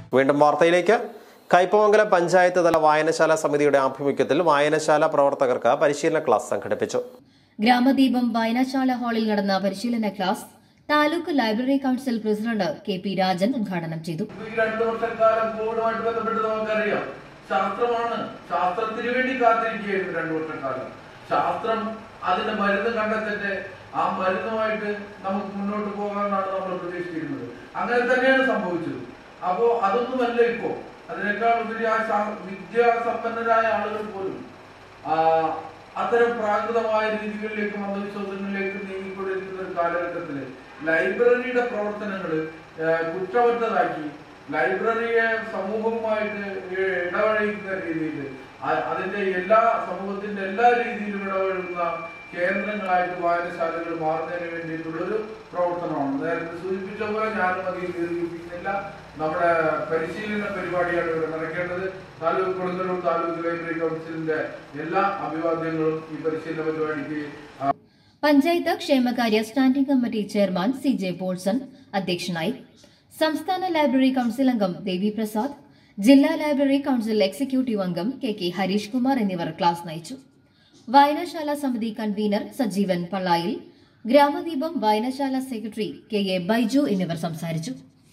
വീണ്ടും വാർത്തയിലേക്ക് കയ്പമംഗലം പഞ്ചായത്ത് തല വായനശാല സമിതിയുടെ ആഭിമുഖ്യത്തിൽ വായനശാല പ്രവർത്തകർക്ക് പരിശീലന ക്ലാസ് സംഘടിപ്പിച്ചു ഗ്രാമദീപം വായനശാല ഹാളിൽ നടന്ന പരിശീലന class taluk library council president K P Rajan ഉദ്ഘാടനം ചെയ്തു ഈ രണ്ടു വർഷക്കാലം കോവിഡുമായിട്ട് ബന്ധപ്പെട്ട് നമുക്കറിയാം ശാസ്ത്രമാണ് ശാസ്ത്രത്തിന് വേണ്ടി കാത്തിരിക്കുകയായിരുന്നു രണ്ടു വർഷക്കാലം ശാസ്ത്രം അതിന്റെ മരുന്ന് കണ്ടെത്തിട്ട് ആ മരുന്നുമായിട്ട് നമുക്ക് മുന്നോട്ട് പോകാമെന്നാണ് നമ്മൾ പ്രതീക്ഷിച്ചിരുന്നത് അങ്ങനെ തന്നെയാണ് സംഭവിച്ചത് അപ്പോ അതൊന്നുമല്ല ഇപ്പോ അതിനേക്കാൾ ഉപരി ആ ശാ- വിദ്യാസമ്പന്നരായ ആളുകൾ പോലും ആ, അത്തരം പ്രാകൃതമായ രീതികളിലേക്ക് മതവിശ്വാസങ്ങളിലേക്ക് നീങ്ങിക്കൊണ്ടിരിക്കുന്ന ഒരു കാലഘട്ടത്തില് ലൈബ്രറിയുടെ പ്രവർത്തനങ്ങൾ കുറ്റമറ്റതാക്കി ലൈബ്രറിയെ സമൂഹവുമായിട്ട് ഇടപഴകുന്ന രീതിയിൽ അതിന്റെ എല്ലാ സമൂഹത്തിന്റെ എല്ലാ രീതിയിലും ഇടപഴകുന്ന കേന്ദ്രങ്ങളായിട്ട് വായനശാലകൾ മാറുന്നതിന് വേണ്ടിയിട്ടുള്ളൊരു പ്രവർത്തനമാണ് നേരത്തെ സൂചിപ്പിച്ച പോലെ ഞാനും അതിൽ ദീർഘിപ്പിക്കുന്നില്ല നമ്മുടെ പരിശീലന പരിപാടിയാണ് ഇവിടെ നടക്കേണ്ടത് താലൂക്ക് കൊടുങ്ങല്ലൂർ താലൂക്ക് ലൈബ്രറി കൗൺസിലിന്റെ എല്ലാ അഭിവാദ്യങ്ങളും ഈ പരിശീലന പരിപാടിക്ക് ആ, പഞ്ചായത്ത് ക്ഷേമകാര്യ standing committee chairman C J Paulson അധ്യക്ഷനായി സംസ്ഥാന ലൈബ്രറി കൌൺസിൽ അംഗം ദേവി പ്രസാദ് ജില്ലാ ലൈബ്രറി കൌൺസിൽ എക്സിക്യൂട്ടീവ് അംഗം കെ കെ ഹരീഷ് കുമാർ എന്നിവർ ക്ലാസ് നയിച്ചു വായനശാല സമിതി കൺവീനർ സജീവൻ പള്ളായിൽ ഗ്രാമദീപം വായനശാല സെക്രട്ടറി കെ എ ബൈജു എന്നിവർ സംസാരിച്ചു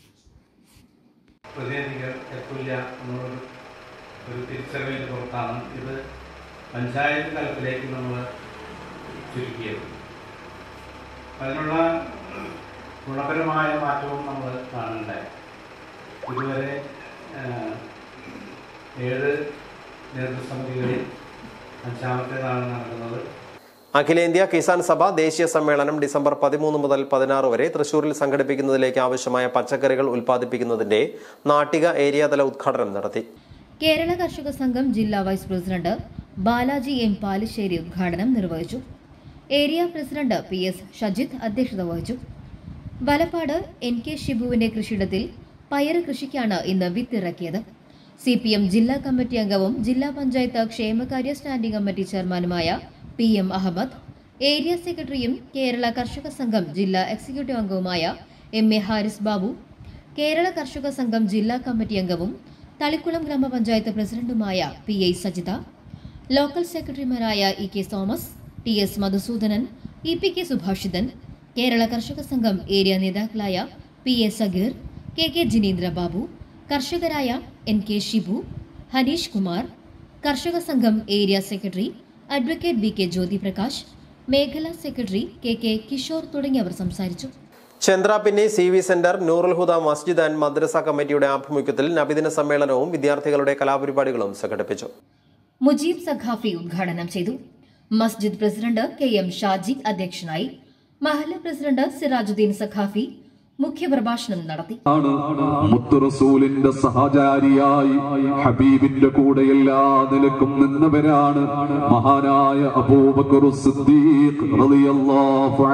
പ്രതിനിധികൾ എത്തില്ല എന്നുള്ളൊരു ഒരു തിരിച്ചറിവിൻ്റെ പുറത്താണ് ഇത് പഞ്ചായത്ത് തലത്തിലേക്ക് നമ്മൾ ചുരുക്കിയത് അതിനുള്ള ഗുണപരമായ മാറ്റവും നമ്മൾ കാണുന്നുണ്ടായി ഇതുവരെ ആഹ്, ഏഴ് നേതൃസമിതികളിൽ അഞ്ചാമത്തേതാണ് നടക്കുന്നത് അഖിലേന്ത്യാ കിസാൻ സഭ ദേശീയ സമ്മേളനം ഡിസംബർ പതിമൂന്ന് മുതൽ പതിനാറ് വരെ തൃശൂരിൽ സംഘടിപ്പിക്കുന്നതിലേക്ക് ആവശ്യമായ പച്ചക്കറികൾ ഉൽപ്പാദിപ്പിക്കുന്നതിന്റെ നാട്ടിക ഏരിയാതല ഉദ്ഘാടനം നടത്തി കേരള കർഷക സംഘം ജില്ലാ vice president Balaji M Palissery ഉദ്ഘാടനം നിർവഹിച്ചു area president P S Shajith അധ്യക്ഷത വഹിച്ചു വലപ്പാട് എൻ കെ ഷിബുവിന്റെ കൃഷിയിടത്തിൽ പയറ് കൃഷിക്കാണ് ഇന്ന് വിത്തിറക്കിയത് സി പി എം ജില്ലാ കമ്മിറ്റി അംഗവും ജില്ലാ പഞ്ചായത്ത് ക്ഷേമകാര്യ സ്റ്റാൻഡിംഗ് കമ്മിറ്റി ചെയർമാനുമായ പി എം അഹമ്മദ് ഏരിയ സെക്രട്ടറിയും കേരള കർഷക സംഘം ജില്ലാ എക്സിക്യൂട്ടീവ് അംഗവുമായ എം എ ഹാരിസ് ബാബു കേരള കർഷക സംഘം ജില്ലാ കമ്മിറ്റി അംഗവും തളിക്കുളം ഗ്രാമപഞ്ചായത്ത് പ്രസിഡന്റുമായ പി ഐ സജിത ലോക്കൽ സെക്രട്ടറിമാരായ E K Thomas T S Madhusoodanan E P K Subhashithan Kerala കർഷക സംഘം ഏരിയ നേതാക്കളായ P A Sageer K K Jinendra Babu കർഷകരായ എൻ കെ ഷിബു ഹനീഷ് കുമാർ കർഷക സംഘം area secretary advocate B K Jyothi Prakash മേഖലാ സെക്രട്ടറി കെ കെ കിഷോർ തുടങ്ങിയവർ സംസാരിച്ചു ചന്ദ്രാപിന്നി സി വി സെന്റർ നൂറുൽ ഹുദ മസ്ജിദ് ആൻഡ് മദ്രസ കമ്മിറ്റിയുടെ ആഭിമുഖ്യത്തിൽ നബിദിന സമ്മേളനവും വിദ്യാർത്ഥികളുടെ കലാപരിപാടികളും സംഘടിപ്പിച്ചു മുജീബ് സഖാഫി ഉദ്ഘാടനം ചെയ്തു മസ്ജിദ് പ്രസിഡന്റ് കെ എം ഷാജി അധ്യക്ഷനായി മഹല്ല പ്രസിഡന്റ് സിറാജുദ്ദീൻ സഖാഫി മുഖ്യപ്രഭാഷണം നടത്തി ആണ് മുത്തുറസൂലിന്റെ സഹചാരിയായി ഹബീബിന്റെ കൂടെ എല്ലാ നിലക്കും നിന്നവരാണ് മഹാനായ അബൂബക്കർ സിദ്ദീഖ് റളിയല്ലാഹു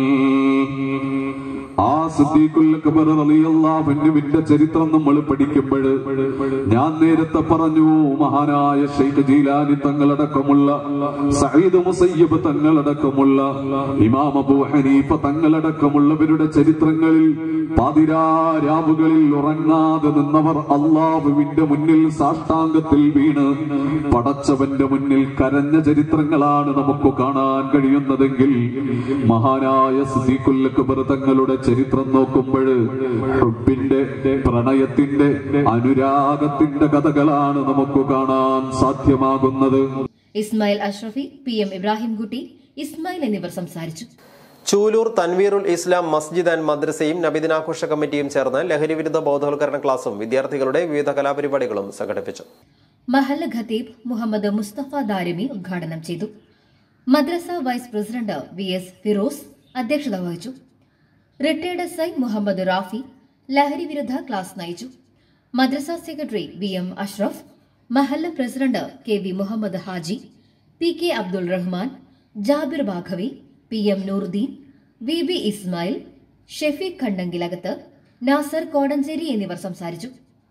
അൻഹു ആ സിദ്ദീഖുൽ അക്ബർ റളിയല്ലാഹു അൻഹുവിന്റെ ചരിത്രം നമ്മൾ പഠിക്കുമ്പോൾ ഞാൻ നേരത്തെ പറഞ്ഞു മഹാനായ ഷെയ്ഖ് ജീലാനി തങ്ങളടക്കമുള്ള സയ്യിദ് മുസയ്യബ് തങ്ങളടക്കമുള്ള ഇമാം അബൂ ഹനീഫ തങ്ങളടക്കമുള്ളവരുടെ ചരിത്രങ്ങളിൽ പാതിരാരാവുകളിൽ ഉറങ്ങാതെ നിന്നവർ അള്ളാഹുവിന്റെ മുന്നിൽ സാഷ്ടാംഗത്തിൽ വീണ് പടച്ചവന്റെ മുന്നിൽ കരഞ്ഞ ചരിത്രങ്ങളാണ് നമുക്ക് കാണാൻ കഴിയുന്നതെങ്കിൽ മഹാനായ സിദ്ദീഖുൽ അക്ബർ തങ്ങളുടെ ചരിത്രം നോക്കുമ്പോൾ ഹുബിന്റെ പ്രണയത്തിന്റെ അനുരാഗത്തിന്റെ കഥകളാണ് നമുക്ക് കാണാൻ സാധ്യമാകുന്നത് ഇസ്മായിൽ അഷ്റഫി പി എം ഇബ്രാഹിംകുട്ടി ഇസ്മായിൽ എന്നിവർ സംസാരിച്ചു ചൂലൂർ തൻവീറുൽ ഇസ്ലാം മസ്ജിദ് ആൻഡ് മദ്രസയും നബിദിനാഘോഷ കമ്മിറ്റിയും ചേർന്ന് ലഹരിവിരുദ്ധ ബോധവൽക്കരണ ക്ലാസും വിദ്യാർത്ഥികളുടെ വിവിധ കലാപരിപാടികളും സംഘടിപ്പിച്ചു മഹല്ല ഖത്തീബ് മുഹമ്മദ് മുസ്തഫ ദാരിമി ഉദ്ഘാടനം ചെയ്തു മദ്രസ vice president V S Firoz അധ്യക്ഷത വഹിച്ചു retired S I Muhammad Rafi ലഹരി വിരുദ്ധ ക്ലാസ് നയിച്ചു മദ്രസ സെക്രട്ടറി വി എം അഷ്റഫ് മഹല്ല president K V Muhammad Haji P K Abdul Rahman Jabir Baqavi P M Nooruddeen V B Ismail Shefeeq Khandankilakath Nasar Kodanchery എന്നിവർ സംസാരിച്ചു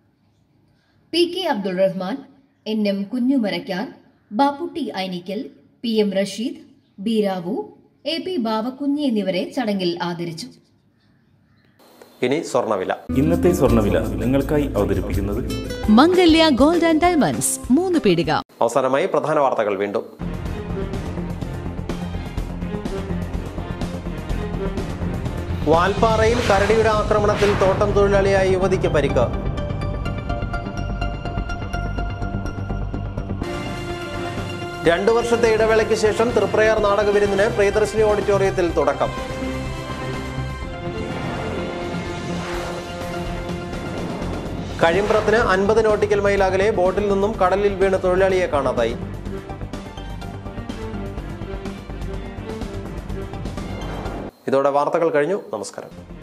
P K Abdul Rahman N M Kunhumarakkar Bapputty Ainikkal P M Rasheed B Ravu A P Bavakunhi എന്നിവരെ ചടങ്ങിൽ ആദരിച്ചു ഇനി സ്വർണ്ണവില ഇന്നത്തെ സ്വർണ്ണവില നിങ്ങൾക്കായി അവതരിപ്പിക്കുന്നത് മംഗല്യ ഗോൾഡ് ആൻഡ് ഡയമണ്ട്സ് മൂന്ന് പീടിക അവസാനമായി പ്രധാന വാർത്തകൾ വീണ്ടും വാൽപ്പാറയിൽ കരടിയുടെ ആക്രമണത്തിൽ തോട്ടം തൊഴിലാളിയായ യുവതിക്ക് പരിക്ക് രണ്ടു വർഷത്തെ ഇടവേളയ്ക്ക് ശേഷം തൃപ്രയാർ നാടകവിരുന്നിന് പ്രിയദർശിനി ഓഡിറ്റോറിയത്തിൽ തുടക്കം കഴിമ്പ്രത്തിന് അൻപത് നോട്ടിക്കൽ മൈൽ അകലെ ബോട്ടിൽ നിന്നും കടലിൽ വീണ് തൊഴിലാളിയെ കാണാതായി ഇതോടെ വാർത്തകൾ കഴിഞ്ഞു നമസ്കാരം